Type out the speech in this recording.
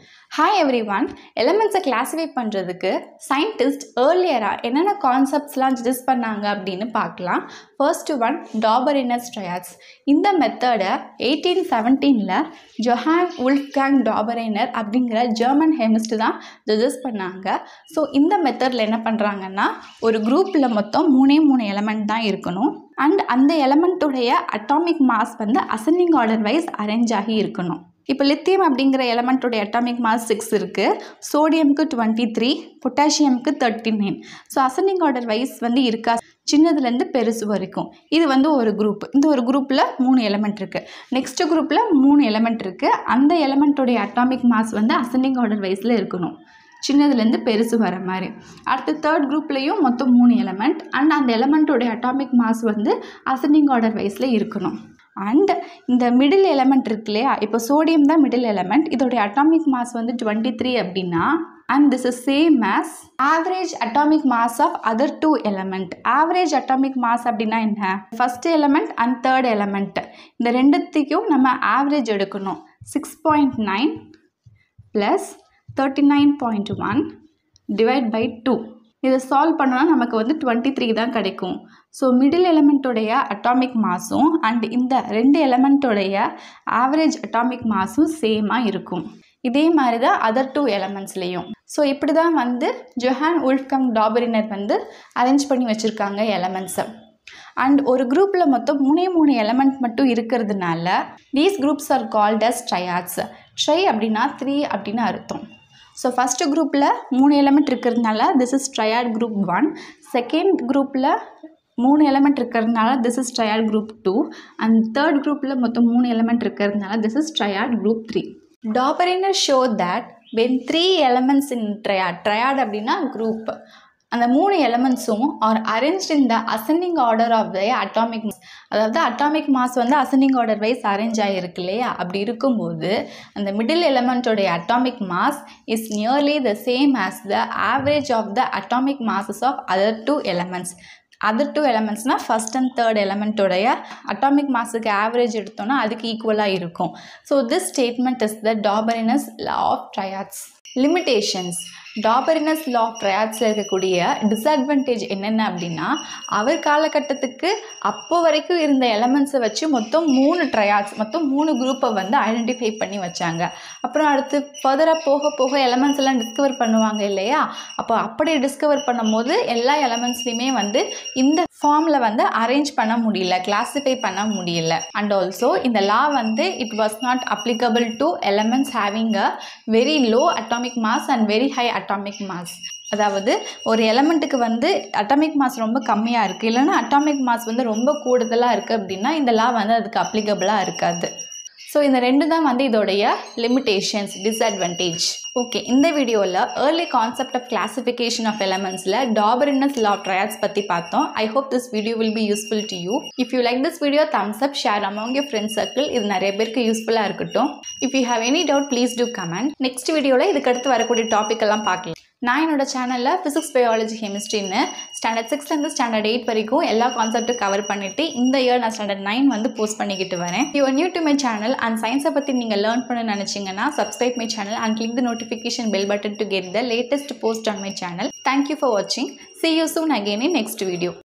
hi everyone எலமெண்ட்ஸை classify பண்ணுறதுக்கு scientist ஏர்லியராக என்னென்ன கான்செப்ட்ஸ்லாம் டிஸ் பண்ணாங்க அப்படின்னு பார்க்கலாம் ஃபர்ஸ்ட் ஒன் டாபரினஸ் ட்ரையாட்ஸ் இந்த மெத்தடை எயிட்டீன் செவன்டீனில் ஜொஹான் உல்ஃப்கேங் டாபரைனர் அப்படிங்கிற ஜெர்மன் ஹெமிஸ்ட் தான் டிசஸ் பண்ணாங்க ஸோ இந்த மெத்தடில் என்ன பண்ணுறாங்கன்னா ஒரு குரூப்பில் மொத்தம் மூணே மூணு எலமெண்ட் தான் இருக்கணும் அண்ட் அந்த எலமெண்ட்டுடைய அட்டாமிக் மாஸ் வந்து அசெண்டிங் ஆர்டர் வைஸ் அரேஞ்ச் ஆகி இருக்கணும் இப்போ லித்தியம் அப்படிங்கிற எலமெண்ட்டோடைய அட்டாமிக் மாஸ் சிக்ஸ் இருக்குது சோடியம்க்கு டுவெண்ட்டி த்ரீ பொட்டாசியம்க்கு thirty nine so ascending order wise வந்து இருக்கா சின்னதுலேருந்து பெருசு வரைக்கும் இது வந்து ஒரு குரூப் இந்த ஒரு குரூப்பில் மூணு எலமெண்ட் இருக்குது நெக்ஸ்ட் குரூப்பில் மூணு எலமெண்ட் இருக்குது அந்த எலமெண்ட்டோடைய அட்டாமிக் மாஸ் வந்து அசெண்டிங் ஆர்டர் வைஸில் இருக்கணும் சின்னதுலேருந்து பெருசு வர மாதிரி அடுத்து தேர்ட் குரூப்லேயும் மொத்தம் மூணு எலமெண்ட் அண்ட் அந்த எலமெண்ட்டோடைய அட்டாமிக் மாஸ் வந்து அசெண்டிங் ஆர்டர் வைஸில் இருக்கணும் அண்ட் இந்த மிடில் எலமெண்ட் இருக்கு இல்லையா இப்போ சோடியம் தான் மிடில் எலமெண்ட் இதோடைய அட்டாமிக் மாஸ் வந்து டுவெண்ட்டி த்ரீ அப்படின்னா and this is same as average atomic mass of other two element average atomic mass அப்படின்னா என்ன first element and third element இந்த ரெண்டுத்தையும் நம்ம ஆவரேஜ் எடுக்கணும் six point nine plus thirty nine point one divide by two இதை solve பண்ணோன்னா நமக்கு வந்து டுவெண்ட்டி த்ரீ தான் கிடைக்கும் ஸோ மிடில் எலமெண்ட்டோடைய அட்டாமிக் மாஸும் அண்ட் இந்த ரெண்டு எலமெண்ட்டோடைய ஆவரேஜ் அட்டாமிக் மாஸும் சேமாக இருக்கும் இதே மாதிரி தான் அதர் டூ எலமெண்ட்ஸ்லேயும் ஸோ இப்படி தான் வந்து ஜொஹான் உல்ஃப்கம் டாபரினர் வந்து அரேஞ்ச் பண்ணி வச்சுருக்காங்க எலமெண்ட்ஸை அண்ட் ஒரு குரூப்பில் மொத்தம் மூணே மூணு எலமெண்ட் மட்டும் இருக்கிறதுனால these groups are called as triads tri அப்படின்னா த்ரீ அப்படின்னு அர்த்தம் ஸோ ஃபஸ்ட்டு குரூப்பில் மூணு எலமெண்ட் இருக்கிறதுனால this is triad group one second குரூப்பில் மூணு எலமெண்ட் இருக்கிறதுனால this is triad group two and third குரூப்பில் மொத்தம் மூணு எலமெண்ட் இருக்கிறதுனால this is triad group three Dobereiner show that when three elements in triad triad அப்படின்னா குரூப் அந்த மூணு எலமெண்ட்ஸும் are arrange in the ascending order of the atomic அதாவது atomic mass வந்து அசெண்டிங் ஆர்டர் வைஸ் அரேஞ்ச் ஆகிருக்கு இல்லையா அப்படி இருக்கும்போது அந்த மிடில் எலமெண்ட்டோடைய atomic mass is nearly the same as the average of the atomic masses of other two elements other two எலமெண்ட்ஸ்னால் first and third எலமெண்ட்டோடைய அட்டாமிக் மாஸுக்கு ஆவரேஜ் எடுத்தோன்னா அதுக்கு ஈக்குவலாக இருக்கும் so this statement is the Dobereiner's law of triads limitations Dobereiner's law of ட்ரையாட்ஸில் இருக்கக்கூடிய disadvantage என்னென்ன அப்படின்னா அவர் காலகட்டத்துக்கு அப்போ வரைக்கும் இருந்த எலமெண்ட்ஸை வச்சு மொத்தம் மூணு ட்ரையாட்ஸ் மொத்தம் மூணு குரூப்பை வந்து ஐடென்டிஃபை பண்ணி வச்சாங்க அப்புறம் அடுத்து ஃபர்தராக போக போக எலமெண்ட்ஸ் எல்லாம் டிஸ்கவர் பண்ணுவாங்க இல்லையா அப்போ அப்படி டிஸ்கவர் பண்ணும்போது எல்லா எலமெண்ட்ஸ்லையுமே வந்து இந்த ஃபார்மில் வந்து அரேஞ்ச் பண்ண முடியல கிளாஸிஃபை பண்ண முடியல அண்ட் ஆல்சோ இந்த லா வந்து it was not applicable to elements having a very low atomic mass and very high atomic mass அதாவது ஒரு எலமெண்ட்டுக்கு வந்து அட்டாமிக் மாஸ் ரொம்ப கம்மியாக இருக்குது இல்லைன்னா அட்டாமிக் மாஸ் வந்து ரொம்ப கூடுதலாக இருக்குது அப்படின்னா இந்த லா வந்து அதுக்கு அப்ளிகபிளாக இருக்காது ஸோ இந்த ரெண்டு தான் வந்து இதோடைய லிமிட்டேஷன்ஸ் டிஸ்அட்வான்டேஜ் ஓகே இந்த வீடியோவில் early concept of classification of எலமெண்ட்ஸில் டாபரினஸ் லா ஆஃப் ட்ரையாட்ஸ் பற்றி பார்த்தோம் I hope this video will be useful to you if you like this video thumbs up share among your friends circle இது நிறைய பேருக்கு யூஸ்ஃபுல்லாக இருக்கட்டும் if you have any doubt please do comment next வீடியோவில் இதுக்கடுத்து வரக்கூடிய டாபிக் எல்லாம் பார்க்கலாம் நான் என்னோட சேனலில் ஃபிசிக்ஸ் பயாலஜி கெமிஸ்ட்ரின்னு ஸ்டாண்டர்ட் சிக்ஸ்லேருந்து ஸ்டாண்டர்ட் எயிட் வரைக்கும் எல்லா கான்செப்ட்டும் கவர் பண்ணிவிட்டு இந்த இயர் நான் ஸ்டாண்டர்ட் நைன் வந்து போஸ்ட் பண்ணிக்கிட்டு வரேன் you new to my channel and சயின்ஸை பற்றி நீங்கள் லேர்ன் பண்ண நினச்சிங்கன்னா subscribe my channel and click the notification bell button to get the latest post on my channel thank you for வாட்சிங் see you soon again in next video